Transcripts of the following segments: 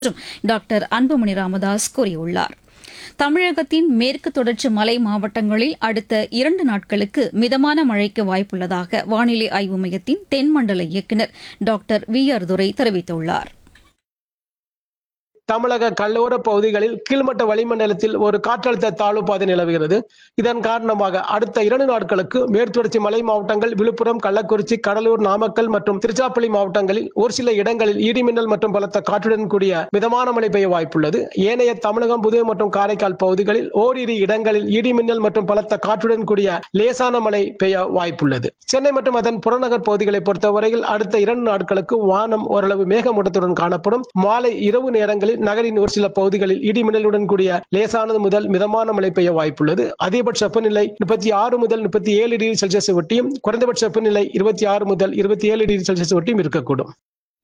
என்றும் டாக்டர் அன்புமணி ராமதாஸ் கூறியுள்ளார் தமிழகத்தின் மேற்கு தொடர்ச்சி மலை மாவட்டங்களில் அடுத்த இரண்டு நாட்களுக்கு மிதமான மழைக்கு வாய்ப்புள்ளதாக வானிலை ஆய்வு மையத்தின் தென்மண்டல இயக்குநர் டாக்டர் வி ஆர் துரை தெரிவித்துள்ளார் தமிழக கடலோர பகுதிகளில் கீழ்மட்ட வளிமண்டலத்தில் ஒரு காற்றழுத்த தாழ்வு பாதை நிலவுகிறது இதன் காரணமாக அடுத்த இரண்டு நாட்களுக்கு மேற்குத்தொடர்ச்சி மலை மாவட்டங்கள் விழுப்புரம் கள்ளக்குறிச்சி கடலூர் நாமக்கல் மற்றும் திருச்சிராப்பள்ளி மாவட்டங்களில் ஒரு சில இடங்களில் இடிமின்னல் மற்றும் பலத்த காற்றுடன் கூடிய மிதமான மழை பெய்ய வாய்ப்புள்ளது ஏனைய தமிழகம் புதுவை மற்றும் காரைக்கால் பகுதிகளில் ஓரிரு இடங்களில் இடிமின்னல் மற்றும் பலத்த காற்றுடன் கூடிய லேசான மழை பெய்ய வாய்ப்புள்ளது சென்னை மற்றும் அதன் புறநகர் பகுதிகளை பொறுத்தவரையில் அடுத்த இரண்டு நாட்களுக்கு வானம் ஓரளவு மேகமூட்டத்துடன் காணப்படும் மாலை இரவு நேரங்களில் நகரின் ஒரு சில பகுதிகளில் இடிமின்னலுடன் கூடிய லேசானது முதல் மிதமான மழை பெய்ய வாய்ப்புள்ளது அதிகபட்ச வெப்பநிலை முப்பத்தி ஆறு முதல் முப்பத்தி ஏழு டிகிரி செல்சியஸ் ஒட்டியும் குறைந்தபட்ச வெப்பநிலை இருபத்தி ஆறு முதல் இருபத்தி ஏழு டிகிரி செல்சியஸ் ஒட்டியும் இருக்கக்கூடும்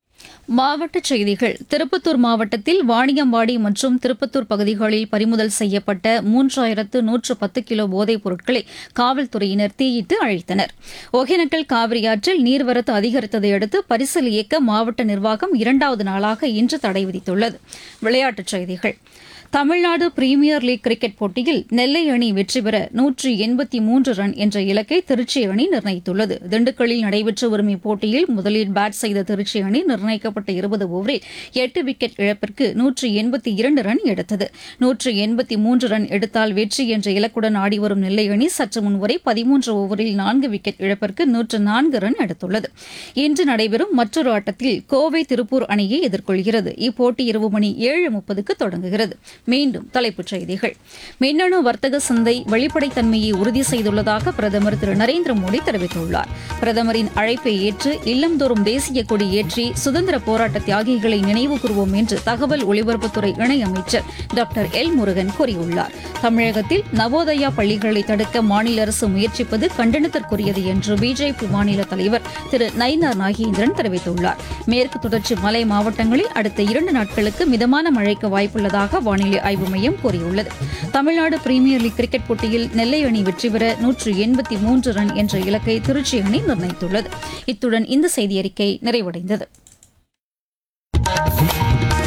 மாவட்டச் செய்திகள் திருப்பத்தூர் மாவட்டத்தில் வாணியம்பாடி மற்றும் திருப்பத்தூர் பகுதிகளில் பறிமுதல் செய்யப்பட்ட மூன்றாயிரத்து நூற்று பத்து கிலோ போதைப் பொருட்களை காவல்துறையினர் தீயிட்டு அழித்தனர் ஒகேனக்கல் காவிரி ஆற்றில் நீர்வரத்து அதிகரித்ததை அடுத்து பரிசல் இயக்க மாவட்ட நிர்வாகம் இரண்டாவது நாளாக இன்று தடை விதித்துள்ளது விளையாட்டுச் செய்திகள் தமிழ்நாடு பிரீமியர் லீக் கிரிக்கெட் போட்டியில் நெல்லை அணி வெற்றி பெற நூற்றி எண்பத்தி மூன்று ரன் என்ற இலக்கை திருச்சி அணி நிர்ணயித்துள்ளது திண்டுக்கல்லில் நடைபெற்று வரும் இப்போட்டியில் முதலில் பேட் செய்த திருச்சி அணி நிர்ணயிக்கப்பட்ட இருபது ஓவரில் எட்டு விக்கெட் இழப்பிற்கு நூற்றி எண்பத்தி இரண்டு ரன் எடுத்தது நூற்றி எண்பத்தி மூன்று ரன் எடுத்தால் வெற்றி என்ற இலக்குடன் ஆடிவரும் நெல்லை அணி சற்று முன்வரை பதிமூன்று ஓவரில் நான்கு விக்கெட் இழப்பிற்கு நூற்று நான்கு ரன் எடுத்துள்ளது இன்று நடைபெறும் மற்றொரு ஆட்டத்தில் கோவை திருப்பூர் அணியை எதிர்கொள்கிறது இப்போட்டி இரவு மணி ஏழு முப்பதுக்கு தொடங்குகிறது மீண்டும் தலைப்புச் செய்திகள் மின்னணு வர்த்தக சந்தை வெளிப்படைத்தன்மையை உறுதி செய்துள்ளதாக பிரதமர் திரு நரேந்திர மோடி தெரிவித்துள்ளார் பிரதமரின் அழைப்பை ஏற்று இல்லந்தோறும் தேசிய கொடி ஏற்றி சுதந்திர போராட்ட தியாகிகளை நினைவு கூறுவோம் என்று தகவல் ஒலிபரப்புத்துறை இணையமைச்சர் டாக்டர் எல் முருகன் கூறியுள்ளார் தமிழகத்தில் நவோதயா பள்ளிகளை தடுக்க மாநில அரசு முயற்சிப்பது கண்டனத்திற்குரியது என்று பிஜேபி மாநில தலைவர் திரு நயினார் நாகேந்திரன் தெரிவித்துள்ளார் மேற்கு தொடர்ச்சி மலை மாவட்டங்களில் அடுத்த இரண்டு நாட்களுக்கு மிதமான மழைக்கு வாய்ப்புள்ளதாக வானிலை ஆய்வு மையம் கூறியுள்ளது தமிழ்நாடு பிரீமியர் லீக் கிரிக்கெட் போட்டியில் நெல்லை அணி வெற்றி பெற நூற்று எண்பத்தி மூன்று ரன் என்ற இலக்கை திருச்சி அணி நிர்ணயித்துள்ளது இத்துடன் இந்த செய்தியறிக்கை நிறைவடைந்தது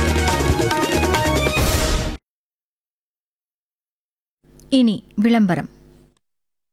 இனி விளம்பரம்